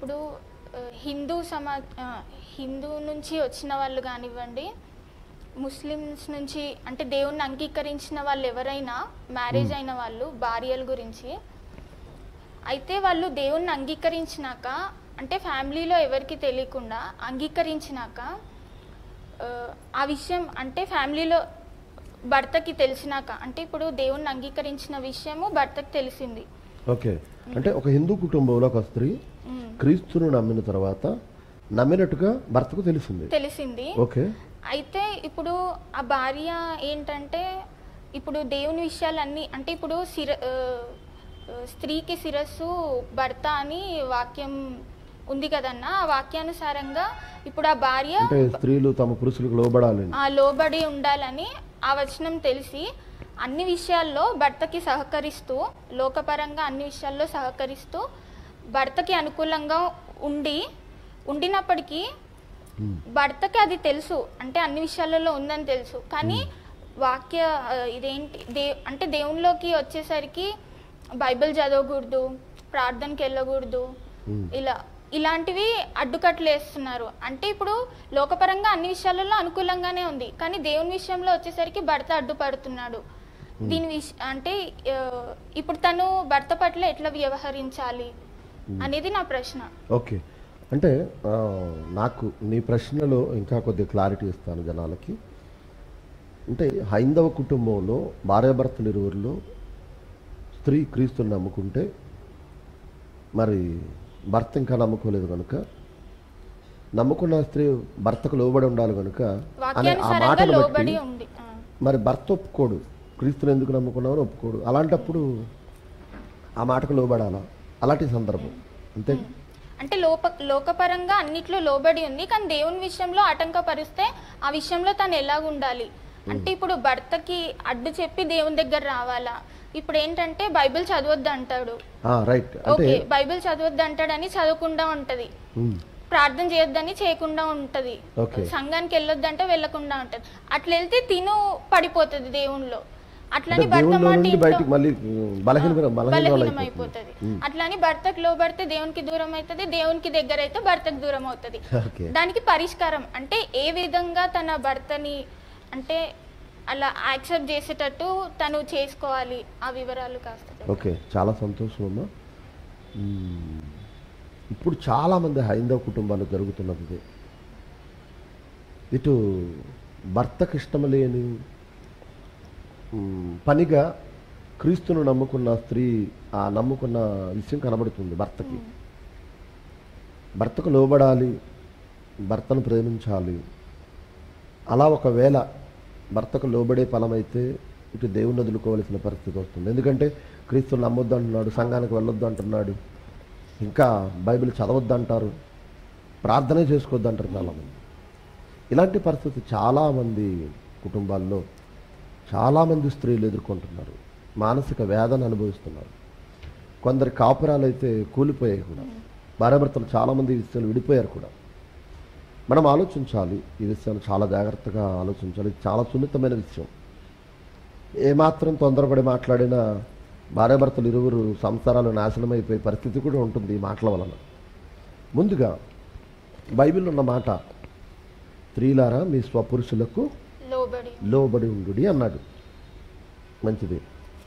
ఇప్పుడు ఆ, హిందూ సమా ఆ, హిందూ నుంచి వచ్చిన వాళ్ళు కానివ్వండి ముస్లిమ్స్ నుంచి అంటే దేవుణ్ణి అంగీకరించిన వాళ్ళు ఎవరైనా మ్యారేజ్ అయిన వాళ్ళు భార్యల గురించి అయితే వాళ్ళు దేవుణ్ణి అంగీకరించినాక అంటే ఫ్యామిలీలో ఎవరికి తెలియకుండా అంగీకరించినాక ఆ, ఆ విషయం అంటే ఫ్యామిలీలో భర్తకి తెలిసినాక అంటే ఇప్పుడు దేవుణ్ణి అంగీకరించిన విషయము భర్తకి తెలిసింది ఓకే అంటే ఒక హిందూ కుటుంబంలో ఒక స్త్రీ ఉమ్, క్రీస్తును నమ్మిన తర్వాత నమ్మినట్టుగా భర్తకు తెలిసింది తెలిసింది ఓకే అయితే ఇప్పుడు ఆ భార్య ఏంటంటే ఇప్పుడు దేవుని విషయాలన్నీ అంటే ఇప్పుడు శిర ఆ, ఆ, స్త్రీకి శిరస్సు భర్త అని వాక్యం ఉంది కదన్న ఆ వాక్యానుసారంగా ఇప్పుడు ఆ భార్య అంటే స్త్రీలు తమ పురుషులకు లోబడాలి ఆ లోబడి ఉండాలని ఆ వచనం తెలిసి అన్ని విషయాల్లో భర్తకి సహకరిస్తూ లోకపరంగా అన్ని విషయాల్లో సహకరిస్తూ భర్తకి అనుకూలంగా ఉండి ఉండినప్పటికీ ఉమ్. భర్తకి అది తెలుసు అంటే అన్ని విషయాలలో ఉందని తెలుసు కానీ వాక్య ఆ, ఇదేంటి దే అంటే దేవునిలోకి వచ్చేసరికి బైబిల్ చదవకూడదు ప్రార్థనకి వెళ్ళకూడదు ఉమ్. ఇలా ఇలాంటివి అడ్డుకట్లు వేస్తున్నారు అంటే ఇప్పుడు లోకపరంగా అన్ని విషయాలలో అనుకూలంగానే ఉంది కానీ దేవుని విషయంలో వచ్చేసరికి భర్త అడ్డుపడుతున్నాడు దీని విష అంటే ఆ, ఇప్పుడు తను భర్త పట్ల ఎట్లా వ్యవహరించాలి అనేది నా ప్రశ్న ఓకే అంటే ఆ, నాకు నీ ప్రశ్నలో ఇంకా కొద్దిగా క్లారిటీ ఇస్తాను జనాలకి అంటే హైందవ కుటుంబంలో భార్యాభర్తలు ఇరువురిలో స్త్రీ క్రీస్తుని నమ్ముకుంటే మరి భర్త ఇంకా నమ్ముకోలేదు కనుక నమ్ముకున్న స్త్రీ భర్తకు లోబడి ఉండాలి కనుక అనే ఆ వాక్యానుసారంగా మాటను లోబడి బట్టి ఉంది ఆ. మరి భర్త ఒప్పుకోడు క్రీస్తుని ఎందుకు నమ్ముకున్నామని ఒప్పుకోడు అలాంటప్పుడు ఆ మాటకు లోబడాలా అలాంటి సందర్భం అంతే అంటే లోప లోకపరంగా అన్నిట్లో లోబడి ఉంది కానీ దేవుని విషయంలో ఆటంకపరిస్తే ఆ విషయంలో తను ఎలాగ ఉండాలి అంటే ఇప్పుడు భర్తకి అడ్డు చెప్పి దేవుని దగ్గర రావాలా ఇప్పుడు ఏంటంటే బైబిల్ చదవద్దు అంటాడు రైట్ అంటే ఓకే బైబిల్ చదవద్దు అంటాడని చదవకుండా ఉంటది ఉమ్, ప్రార్థన చేయొద్దని చేయకుండా ఉంటది ఓకే సంఘానికి వెళ్ళొద్దంటే వెళ్ళకుండా ఉంటది అట్లా వెళ్తే తిను పడిపోతుంది దేవునిలో అంటే అట్లని భర్త దేవుళ్ళ మాట నుండి ఇంట్లో- బయటికి మళ్ళీ బలహీన బలహీనం బలహీన అయిపోతుంది అట్లని భర్తకు లోబడితే దేవునికి దూరం అవుతుంది దేవునికి దగ్గర అయితే భర్తకు దూరం అవుతుంది ఓకే దానికి పరిష్కారం అంటే ఏ విధంగా తన భర్తని అంటే అలా యాక్సెప్ట్ చేసేటట్టు తను చేసుకోవాలి ఆ వివరాలు కాస్త చెప్పండి. ఓకే చాలా సంతోషం అమ్మా మ్మ్. ఇప్పుడు చాలామంది హైందవ కుటుంబాలు జరుగుతున్నది ఇదే ఇటు భర్తకు ఇష్టం లేని మ్మ్, పనిగా క్రీస్తును నమ్ముకున్న స్త్రీ ఆ నమ్ముకున్న విషయం కనబడుతుంది భర్తకి భర్తకు లోబడాలి భర్తను ప్రేమించాలి అలా ఒకవేళ భర్తకు లోబడే ఫలమైతే ఇటు దేవుని వదులుకోవలసిన పరిస్థితి వస్తుంది ఎందుకంటే క్రీస్తుని నమ్మొద్దు అంటున్నాడు సంఘానికి వెళ్ళొద్దు అంటున్నాడు ఇంకా బైబిల్ చదవద్దు అంటారు ప్రార్థనే చేసుకోవద్దు అంటారు చాలామంది ఇలాంటి పరిస్థితి చాలామంది కుటుంబాల్లో చాలామంది స్త్రీలు ఎదుర్కొంటున్నారు మానసిక వేదన అనుభవిస్తున్నారు కొందరి కాపురాలు అయితే కూలిపోయాయి కూడా భార్యాభర్తలు చాలామంది ఈ విషయాలు విడిపోయారు కూడా మనం ఆలోచించాలి ఈ విషయాన్ని చాలా జాగ్రత్తగా ఆలోచించాలి ఇది చాలా సున్నితమైన విషయం ఏమాత్రం తొందరపడి మాట్లాడినా భార్యాభర్తలు ఇరువురు సంసారాలు నాశనం అయిపోయే పరిస్థితి కూడా ఉంటుంది ఈ మాటల వలన ముందుగా బైబిల్ ఉన్న మాట స్త్రీలారా మీ స్వపురుషులకు లోబడి లోబడి ఉండు అన్నాడు మంచిది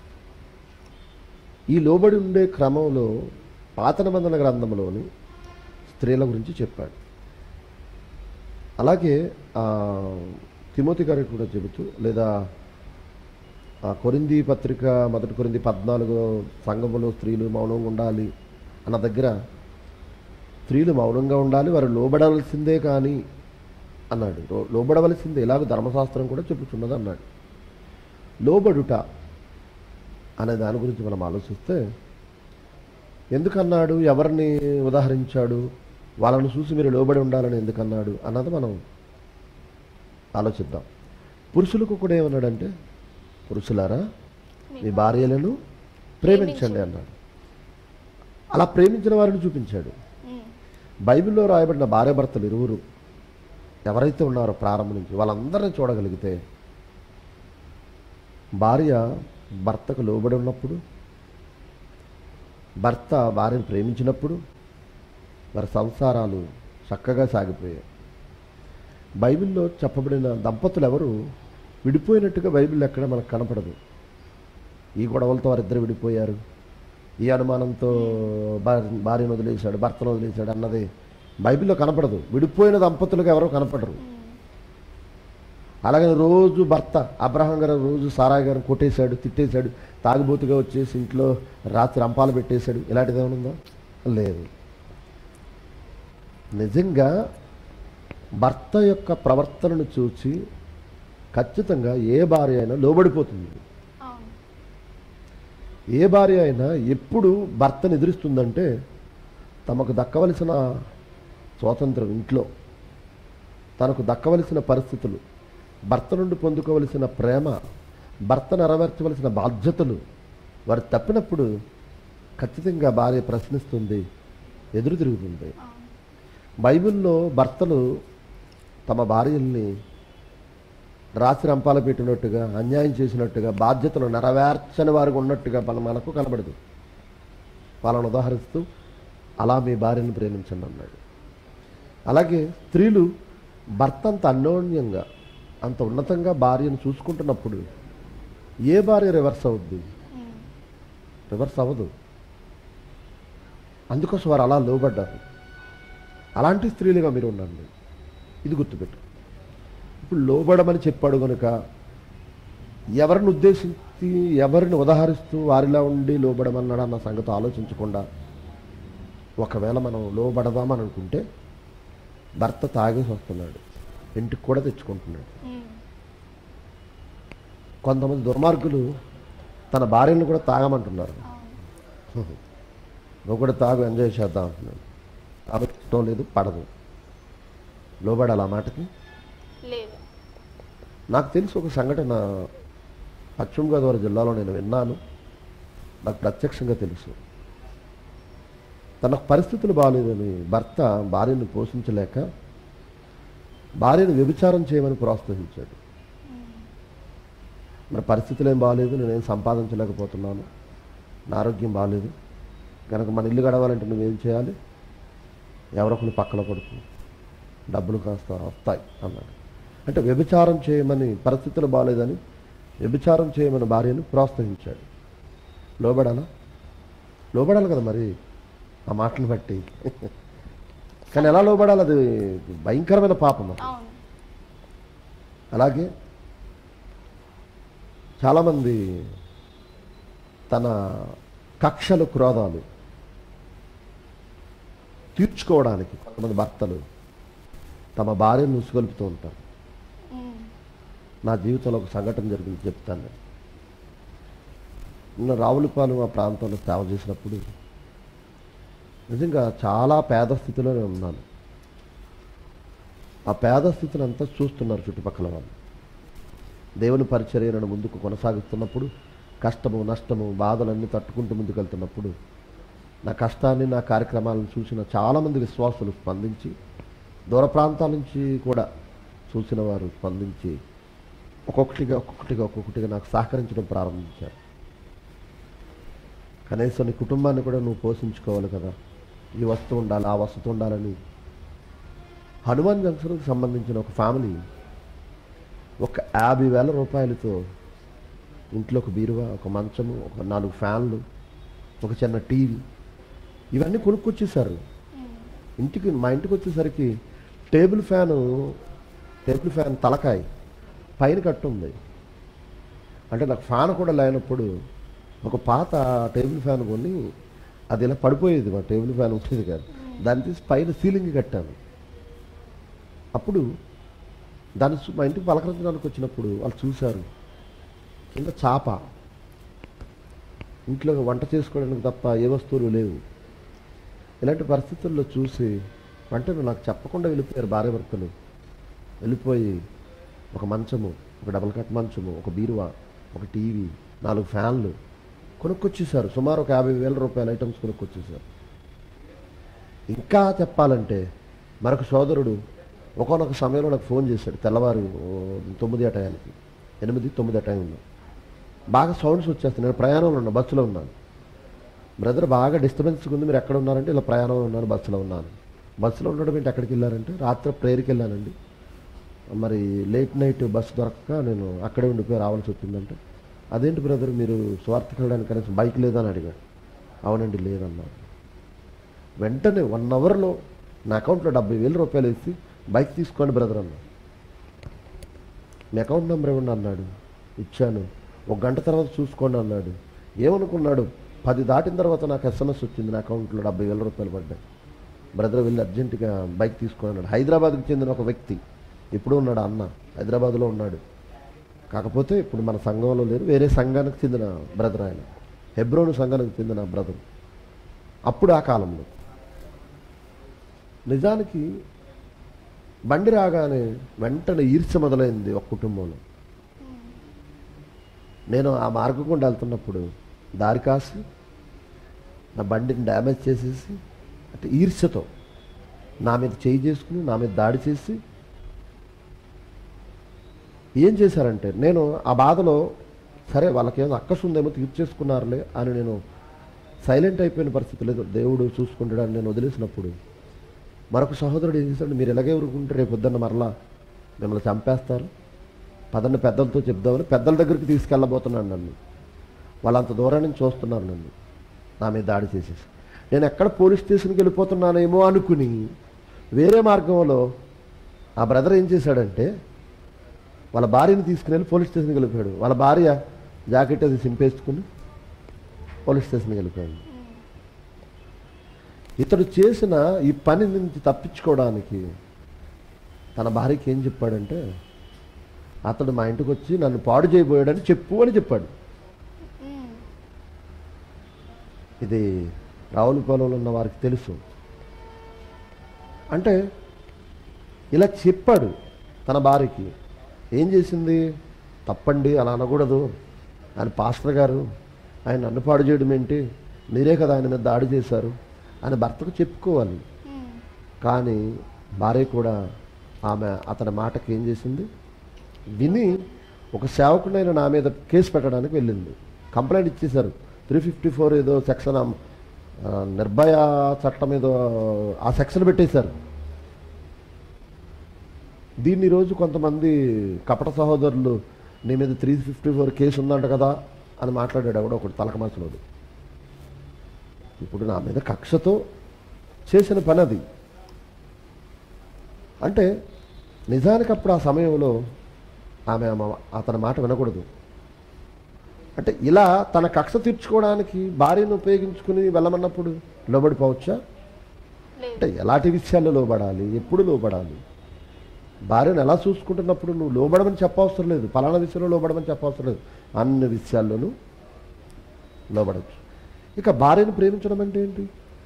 ఈ లోబడి ఉండే క్రమంలో పాత నిబంధన గ్రంథంలోని స్త్రీల గురించి చెప్పాడు అలాగే ఆ, తిమోతి గారికి కూడా చెబుతూ లేదా ఆ కొరింది పత్రిక మొదటి కొరింది పద్నాలుగో సంఘములో స్త్రీలు మౌనంగా ఉండాలి అన్న దగ్గర స్త్రీలు మౌనంగా ఉండాలి వారు లోబడవలసిందే కానీ అన్నాడు లో- లోబడవలసిందే ఇలాగ ధర్మశాస్త్రం కూడా చెప్పుచున్నది అన్నాడు లోబడుట అనే దాని గురించి మనం ఆలోచిస్తే ఎందుకన్నాడు ఎవరిని ఉదాహరించాడు వాళ్ళను చూసి మీరు లోబడి ఉండాలని ఎందుకన్నాడు అన్నది మనం ఆలోచిద్దాం పురుషులకు కూడా ఏమన్నాడంటే పురుషులారా మీ భార్యలను ప్రేమించండి అన్నాడు అలా ప్రేమించిన వారిని చూపించాడు ఉమ్, బైబిల్లో రాయబడిన భార్యాభర్తలు ఇరువురు ఎవరైతే ఉన్నారో ప్రారంభం నుంచి వాళ్ళందరినీ చూడగలిగితే భార్య భర్తకు లోబడి ఉన్నప్పుడు భర్త భార్యను ప్రేమించినప్పుడు వారి సంసారాలు చక్కగా సాగిపోయాయి బైబిల్లో చెప్పబడిన దంపతులు ఎవరు విడిపోయినట్టుగా బైబిల్ ఎక్కడ మనకు కనపడదు ఈ గొడవలతో వారిద్దరు విడిపోయారు ఈ అనుమానంతో భార్య భార్యను వదిలేశాడు భర్తను వదిలేశాడు అన్నది బైబిల్లో కనపడదు విడిపోయిన దంపతులుగా ఎవరో కనపడరు అలాగే రోజు భర్త అబ్రహం గారు రోజు సారా గారు కొట్టేశాడు తిట్టేశాడు తాగుబోతుగా వచ్చేసి ఇంట్లో రాత్రి రంపాలు పెట్టేశాడు ఇలాంటిది ఏమైనా ఉందా లేదు నిజంగా భర్త యొక్క ప్రవర్తనను చూసి ఖచ్చితంగా ఏ భార్య అయినా లోబడిపోతుంది అవును ఏ భార్య అయినా ఎప్పుడు భర్తను ఎదురిస్తుందంటే తమకు దక్కవలసిన స్వాతంత్రం ఇంట్లో తనకు దక్కవలసిన పరిస్థితులు భర్త నుండి పొందుకోవలసిన ప్రేమ భర్త నెరవేర్చవలసిన బాధ్యతలు వారు తప్పినప్పుడు ఖచ్చితంగా భార్య ప్రశ్నిస్తుంది ఎదురు తిరుగుతుంది అవును బైబిల్లో భర్తలు తమ భార్యల్ని రాసి రంపాలు పెట్టినట్టుగా అన్యాయం చేసినట్టుగా బాధ్యతలు నెరవేర్చని వారికి ఉన్నట్టుగా మన మనకు కనబడదు వాళ్ళను ఉదాహరిస్తూ అలా మీ భార్యను ప్రేమించండి అన్నాడు అలాగే స్త్రీలు భర్త అంత అన్యోన్యంగా అంత ఉన్నతంగా భార్యను చూసుకుంటున్నప్పుడు ఏ భార్య రివర్స్ అవుద్ది ఉమ్. రివర్స్ అవ్వదు అందుకోసం వారు అలా లోబడ్డారు అలాంటి స్త్రీలుగా మీరు ఉండండి ఇది గుర్తుపెట్టు ఇప్పుడు లోబడమని చెప్పాడు కనుక ఎవరిని ఉద్దేశించి ఎవరిని ఉదాహరిస్తూ వారిలా ఉండి లోబడమన్నాడు అన్న సంగతి ఆలోచించకుండా ఒకవేళ మనం లోబడదామని అనుకుంటే భర్త తాగేసి వస్తున్నాడు ఇంటికి కూడా తెచ్చుకుంటున్నాడు ఉమ్. కొంతమంది దుర్మార్గులు తన భార్యను కూడా తాగమంటున్నారు అవును నువ్వు కూడా తాగు ఎంజాయ్ చేద్దాం అంటున్నాడు కాబట్టి ఇష్టం లేదు పడదు లోబడాలి ఆ మాటకి లేదు నాకు తెలుసు ఒక సంఘటన పశ్చిమ గోదావరి జిల్లాలో నేను విన్నాను నాకు ప్రత్యక్షంగా తెలుసు తనకు పరిస్థితులు బాగాలేదని భర్త భార్యను పోషించలేక భార్యను వ్యభిచారం చేయమని ప్రోత్సహించాడు మరి పరిస్థితులు ఏం బాగాలేదు నేనేం సంపాదించలేకపోతున్నాను నా ఆరోగ్యం బాగాలేదు కనుక మన ఇల్లు గడవాలంటే నువ్వేం చేయాలి ఎవరొకరు పక్కన పడుతూ డబ్బులు కాస్త వస్తాయి అన్నాడు అంటే వ్యభిచారం చేయమని పరిస్థితులు బాగాలేదని వ్యభిచారం చేయమని భార్యను ప్రోత్సహించాడు లోబడాలా లోబడాలి కదా మరి ఆ మాటలు బట్టి కానీ ఎలా లోబడాలి అది భయంకరమైన పాపం అది అవును అలాగే చాలామంది తన కక్షలు క్రోధాలు తీర్చుకోవడానికి కొంతమంది భర్తలు తమ భార్యను ఉసుగొలుపుతూ ఉంటారు ఉమ్. నా జీవితంలో ఒక సంఘటన జరిగింది చెప్తాను నేను. నిన్న రావులపాలెం ఆ ప్రాంతంలో సేవ చేసినప్పుడు నిజంగా చాలా పేద స్థితిలోనే ఉన్నాను ఆ పేద స్థితిని అంతా చూస్తున్నారు చుట్టుపక్కల వాళ్ళు దేవుని పరిచర్యను ముందుకు కొనసాగిస్తున్నప్పుడు కష్టము నష్టము బాధలన్నీ తట్టుకుంటూ ముందుకెళ్తున్నప్పుడు నా కష్టాన్ని నా కార్యక్రమాలను చూసిన చాలామంది విశ్వాసులు స్పందించి దూర ప్రాంతాల నుంచి కూడా చూసిన వారు స్పందించి ఒక్కొక్కటిగా ఒక్కొక్కటిగా ఒక్కొక్కటిగా నాకు సహకరించడం ప్రారంభించారు కనీసం నీ కుటుంబాన్ని కూడా నువ్వు పోషించుకోవాలి కదా ఈ వస్తువు ఉండాలి ఆ వస్తువు ఉండాలని హనుమాన్ జంక్షన్కి సంబంధించిన ఒక ఫ్యామిలీ ఒక యాభై వేల రూపాయలతో ఇంట్లో ఒక బీరువా ఒక మంచము ఒక నాలుగు ఫ్యాన్లు ఒక చిన్న టీవీ ఇవన్నీ కొనుక్కొచ్చేసారు ఇంటికి మా ఇంటికి వచ్చేసరికి టేబుల్ ఫ్యాను టేబుల్ ఫ్యాన్ తలకాయ పైన కట్టు ఉంది అంటే నాకు ఫ్యాన్ కూడా లేనప్పుడు ఒక పాత టేబుల్ ఫ్యాన్ కొని అది ఇలా పడిపోయేది మా టేబుల్ ఫ్యాన్ వచ్చేది కాదు దాన్ని తీసి పైన సీలింగ్ కట్టాను అప్పుడు దాన్ని చూ- మా ఇంటికి పలకరించడానికి వచ్చినప్పుడు వాళ్ళు చూశారు కింద చాప ఇంట్లో వంట చేసుకోవడానికి తప్ప ఏ వస్తువులు లేవు ఇలాంటి పరిస్థితుల్లో చూసి వెంటనే నాకు చెప్పకుండా వెళ్ళిపోయారు భార్య భర్తలు వెళ్ళిపోయి ఒక మంచము ఒక డబల్ కట్ మంచము ఒక బీరువా ఒక టీవీ నాలుగు ఫ్యాన్లు కొనుక్కొచ్చేసారు సుమారు ఒక యాభై వేల రూపాయల ఐటమ్స్ కొనుక్కొచ్చేసారు ఇంకా చెప్పాలంటే మరొక సోదరుడు ఒకనొక సమయంలో నాకు ఫోన్ చేశాడు తెల్లవారు ఓ, తొమ్మిది ఆ టయానికి ఎనిమిది తొమ్మిది ఆ టైంలో బాగా సౌండ్స్ వచ్చేస్తాయి నేను ప్రయాణంలో ఉన్నా బస్సులో ఉన్నాను బ్రదర్ బాగా డిస్టర్బెన్స్గా ఉంది మీరు ఎక్కడ ఉన్నారంటే ఇలా ప్రయాణంలో ఉన్నాను బస్సులో ఉన్నాను బస్సులో ఉండడం ఏంటి ఎక్కడికి వెళ్ళారంటే రాత్రి ప్రేయర్కి వెళ్ళానండి మరి లేట్ నైట్ బస్సు దొరకక నేను అక్కడే ఉండిపోయి రావాల్సి వచ్చిందంటే అదేంటి బ్రదర్ మీరు స్వార్థకి వెళ్ళడానికి కనీసం బైక్ లేదని అడిగాడు అవునండి లేదన్నారు వెంటనే వన్ అవర్లో నా అకౌంట్లో డెబ్బై వేల రూపాయలు వేసి బైక్ తీసుకోండి బ్రదర్ అన్నా మీ అకౌంట్ నెంబర్ ఇవ్వండి అన్నాడు ఇచ్చాను ఒక గంట తర్వాత చూసుకోండి అన్నాడు ఏమనుకున్నాడు పది దాటిన తర్వాత నాకు ఎస్ఎంఎస్ వచ్చింది నా అకౌంట్లో డెబ్బై వేల రూపాయలు పడ్డాయి బ్రదర్ వెళ్ళి అర్జెంటుగా బైక్ తీసుకొని అన్నాడు హైదరాబాద్కి చెందిన ఒక వ్యక్తి ఇప్పుడు ఉన్నాడు అన్న హైదరాబాద్లో ఉన్నాడు కాకపోతే ఇప్పుడు మన సంఘంలో లేరు వేరే సంఘానికి చెందిన బ్రదర్ ఆయన హెబ్రోను సంఘానికి చెందిన బ్రదర్ అప్పుడు ఆ కాలంలో నిజానికి బండి రాగానే వెంటనే ఈర్ష్య మొదలైంది ఒక కుటుంబంలో నేను ఆ మార్గం గుండా వెళ్తున్నప్పుడు దారి కాసి నా బండిని డ్యామేజ్ చేసేసి అంటే ఈర్ష్యతో నా మీద చేయి చేసుకుని నా మీద దాడి చేసి ఏం చేశారంటే నేను ఆ బాధలో సరే వాళ్ళకేమో అక్కసు ఉందేమో తీర్చేసుకున్నారులే అని నేను సైలెంట్ అయిపోయిన పరిస్థితి లేదు దేవుడు చూసుకుంటాడని నేను వదిలేసినప్పుడు మరొక సహోదరుడు ఏం చేశాడు మీరు ఎలాగే ఊరుకుంటే రేపు పొద్దున్న మరలా మిమ్మల్ని చంపేస్తారు పదండి పెద్దలతో చెప్దామని పెద్దల దగ్గరికి తీసుకెళ్ళబోతున్నాను నన్ను వాళ్ళంత దూరం నుంచి చూస్తున్నారు నన్ను నా మీద దాడి చేసేసి నేను ఎక్కడ పోలీస్ స్టేషన్కి వెళ్ళిపోతున్నానేమో అనుకుని వేరే మార్గంలో ఆ బ్రదర్ ఏం చేశాడంటే వాళ్ళ భార్యని తీసుకుని వెళ్ళి పోలీస్ స్టేషన్కి వెళ్ళిపోయాడు వాళ్ళ భార్య జాకెట్ అది సింపేసుకుని పోలీస్ స్టేషన్కి వెళ్ళిపోయాడు ఇతడు చేసిన ఈ పని నుంచి తప్పించుకోవడానికి తన భార్యకి ఏం చెప్పాడంటే అతడు మా ఇంటికి వచ్చి నన్ను పాడు చేయబోయాడని చెప్పు అని చెప్పాడు ఉమ్, ఇది రావులపాలెంలో ఉన్న వారికి తెలుసు అంటే ఇలా చెప్పాడు తన భార్యకి ఏం చేసింది తప్పండి అలా అనకూడదు ఆయన పాస్టర్ గారు ఆయన నన్ను పాడు చేయడం ఏంటి మీరే కదా ఆయన మీద దాడి చేశారు అని భర్తకు చెప్పుకోవాలి ఉమ్, కానీ భార్య కూడా ఆమె అతని మాటకి ఏం చేసింది విని ఒక సేవకుడైన నా మీద కేసు పెట్టడానికి వెళ్ళింది కంప్లైంట్ ఇచ్చేశారు త్రీ ఫిఫ్టీ ఫోర్ ఏదో సెక్షన్ ఆ, నిర్భయ చట్టం ఏదో ఆ సెక్షన్ పెట్టేశారు దీన్ని ఈరోజు కొంతమంది కపట సహోదరులు నీ మీద త్రీ ఫిఫ్టీ ఫోర్ కేసు ఉందంట కదా అని మాట్లాడాడు కూడా ఒకటి తలకమాసలోడు ఇప్పుడు నా మీద కక్షతో చేసిన పని అది అంటే నిజానికి అప్పుడు ఆ సమయంలో ఆమె ఆమె- అతని మాట వినకూడదు అంటే ఇలా తన కక్ష తీర్చుకోవడానికి భార్యను ఉపయోగించుకుని వెళ్ళమన్నప్పుడు లోబడిపోవచ్చా లేదు అంటే ఎలాంటి విషయాల్లో లోబడాలి ఎప్పుడు లోబడాలి భార్యను ఎలా చూసుకుంటున్నప్పుడు నువ్వు లోబడమని చెప్పవసరం లేదు పలానా విషయంలో లోబడమని చెప్పవసరం లేదు అన్ని విషయాల్లోనూ లోబడచ్చు ఇక భార్యను ప్రేమించడం అంటే ఏంటి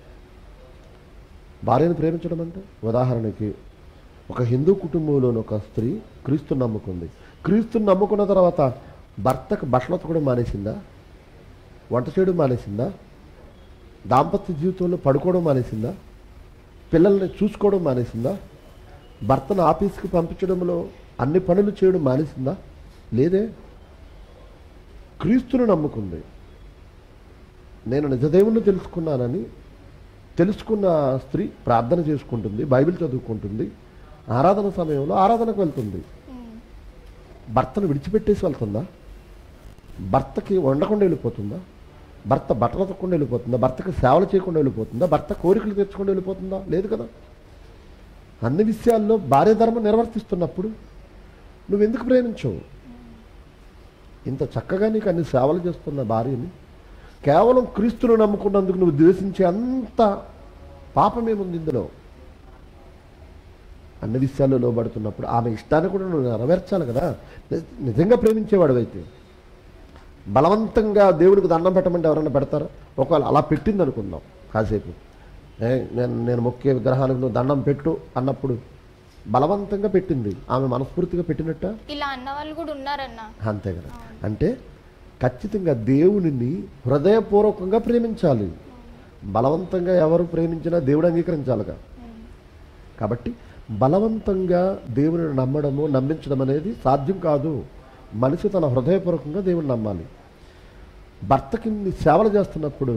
భార్యను ప్రేమించడం అంటే ఉదాహరణకి ఒక హిందూ కుటుంబంలోని ఒక స్త్రీ క్రీస్తుని నమ్ముకుంది క్రీస్తుని నమ్ముకున్న తర్వాత భర్తకు బట్టలు ఉతకడం మానేసిందా వంట చేయడం మానేసిందా దాంపత్య జీవితంలో పడుకోవడం మానేసిందా పిల్లల్ని చూసుకోవడం మానేసిందా భర్తను ఆఫీస్కి పంపించడంలో అన్ని పనులు చేయడం మానేసిందా లేదే క్రీస్తును నమ్ముకుంది నేను నిజదేవుణ్ణి తెలుసుకున్నానని తెలుసుకున్న స్త్రీ ప్రార్థన చేసుకుంటుంది బైబిల్ చదువుకుంటుంది ఆరాధన సమయంలో ఆరాధనకు వెళ్తుంది ఉమ్, భర్తను విడిచిపెట్టేసి వెళ్తుందా భర్తకి వండకుండా వెళ్ళిపోతుందా భర్త బట్టలు తక్కకుండా వెళ్ళిపోతుందా భర్తకి సేవలు చేయకుండా వెళ్ళిపోతుందా భర్త కోరికలు తెచ్చుకుండా వెళ్ళిపోతుందా లేదు కదా అన్ని విషయాల్లో భార్య ధర్మం నిర్వర్తిస్తున్నప్పుడు నువ్వెందుకు ప్రేమించవు ఇంత చక్కగా నీకు అన్ని సేవలు చేస్తున్న భార్యని కేవలం క్రీస్తును నమ్ముకున్నందుకు నువ్వు ద్వేషించే అంత పాపమేముంది ఇందులో అన్ని విషయాల్లో లోబడుతున్నప్పుడు ఆమె ఇష్టాన్ని కూడా నువ్వు నెరవేర్చాలి కదా ని- నిజంగా ప్రేమించేవాడు అయితే బలవంతంగా దేవుడికి దండం పెట్టమంటే ఎవరైనా పెడతారా ఒకవేళ అలా పెట్టింది అనుకుందాం కాసేపు ఏ, నేను నేను మొక్కే విగ్రహానికి నువ్వు దండం పెట్టు అన్నప్పుడు బలవంతంగా పెట్టింది ఆమె మనస్ఫూర్తిగా పెట్టినట్ట ఇలా అన్న వాళ్ళు కూడా ఉన్నారన్న అంతే కదా అంటే ఖచ్చితంగా దేవునిని హృదయపూర్వకంగా ప్రేమించాలి బలవంతంగా ఎవరు ప్రేమించినా దేవుడు అంగీకరించాలిగా కాబట్టి బలవంతంగా దేవుని నమ్మడము నమ్మించడం అనేది సాధ్యం కాదు మనిషి తన హృదయపూర్వకంగా దేవుని నమ్మాలి భర్తకి నీ సేవలు చేస్తున్నప్పుడు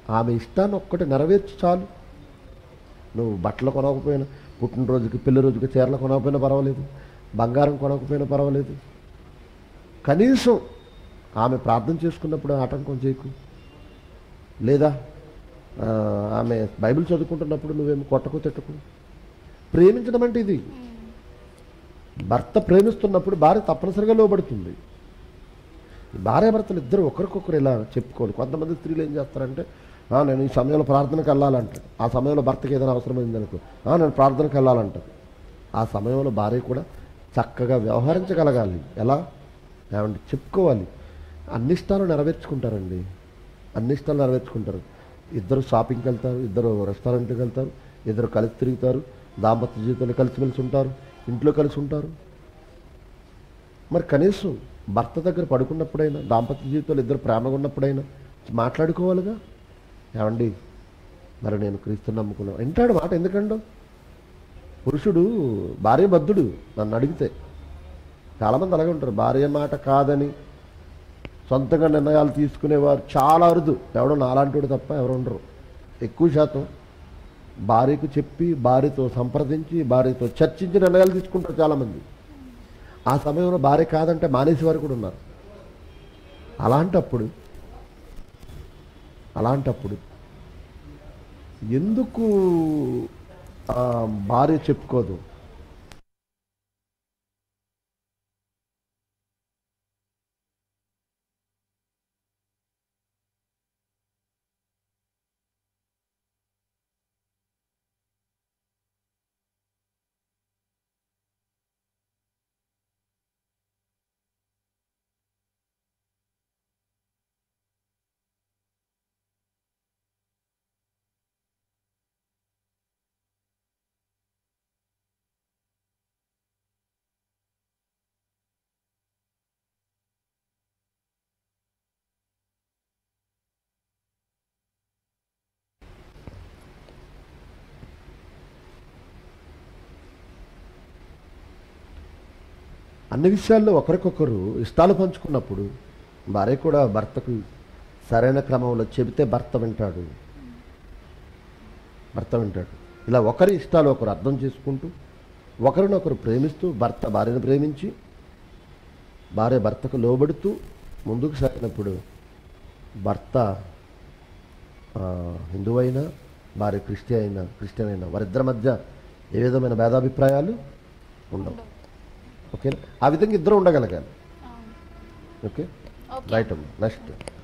ఆమె ఇష్టాన్ని ఒక్కటి నెరవేర్చి చాలు నువ్వు బట్టలు కొనకపోయినా పుట్టినరోజుకి పెళ్లి రోజుకి చీరలు కొనకపోయినా పర్వాలేదు బంగారం కొనకపోయినా పర్వాలేదు కనీసం ఆమె ప్రార్థన చేసుకున్నప్పుడు ఆటంకం చేయకు లేదా ఆ, ఆమె బైబిల్ చదువుకుంటున్నప్పుడు నువ్వేమో కొట్టకు తిట్టకు ప్రేమించడం అంటే ఇది భర్త ప్రేమిస్తున్నప్పుడు భార్య తప్పనిసరిగా లోబడుతుంది భార్య భర్తలు ఇద్దరు ఒకరికొకరు ఇలా చెప్పుకోవాలి కొంతమంది స్త్రీలు ఏం చేస్తారంటే "ఆ, నేను ఈ సమయంలో ప్రార్థనకు వెళ్ళాలంటారు ఆ సమయంలో భర్తకి ఏదైనా అవసరమైంది అనుకో "ఆ, నేను ప్రార్థనకు వెళ్ళాలంటారు ఆ సమయంలో భార్య కూడా చక్కగా వ్యవహరించగలగాలి ఎలా ఏమంటే చెప్పుకోవాలి అన్ని ఇష్టాలు నెరవేర్చుకుంటారండి అన్ని ఇష్టాలు నెరవేర్చుకుంటారు ఇద్దరు షాపింగ్కి వెళ్తారు ఇద్దరు రెస్టారెంట్కి వెళ్తారు ఇద్దరు కలిసి తిరుగుతారు దాంపత్య జీవితంలో కలిసిమెలిసి ఉంటారు ఇంట్లో కలిసి ఉంటారు మరి కనీసం భర్త దగ్గర పడుకున్నప్పుడైనా దాంపత్య జీవితంలో ఇద్దరు ప్రేమగా ఉన్నప్పుడైనా మాట్లాడుకోవాలిగా ఏమండి మరి నేను క్రీస్తుని నమ్ముకున్నాను వింటాడు మాట ఎందుకండో పురుషుడు భార్య బద్ధుడు నన్ను అడిగితే చాలామంది అలాగే ఉంటారు భార్య మాట కాదని సొంతంగా నిర్ణయాలు తీసుకునేవారు చాలా అరుదు ఎవడో నాలాంటివాడు తప్ప ఎవరు ఉండరు ఎక్కువ శాతం భార్యకు చెప్పి భార్యతో సంప్రదించి భార్యతో చర్చించి నిర్ణయాలు తీసుకుంటారు చాలామంది ఆ సమయంలో భార్య కాదంటే మానేసేవారు కూడా ఉన్నారు అలాంటప్పుడు అలాంటప్పుడు ఎందుకు ఆ, భార్య చెప్పుకోదు అన్ని విషయాల్లో ఒకరికొకరు ఇష్టాలు పంచుకున్నప్పుడు భార్య కూడా భర్తకు సరైన క్రమంలో చెబితే భర్త వింటాడు భర్త వింటాడు ఇలా ఒకరి ఇష్టాలు ఒకరు అర్థం చేసుకుంటూ ఒకరినొకరు ప్రేమిస్తూ భర్త భార్యను ప్రేమించి భార్య భర్తకు లోబడుతూ ముందుకు సాగినప్పుడు భర్త ఆ, హిందువైనా భార్య క్రిస్టియన్ అయినా క్రిస్టియన్ అయినా వారిద్దరి మధ్య ఏ విధమైన భేదాభిప్రాయాలు ఉండవు ఓకే ఆ విధంగా ఇద్దరు ఉండగలగాలి అవును ఓకే ఓకే రైట్ అమ్మా నెక్స్ట్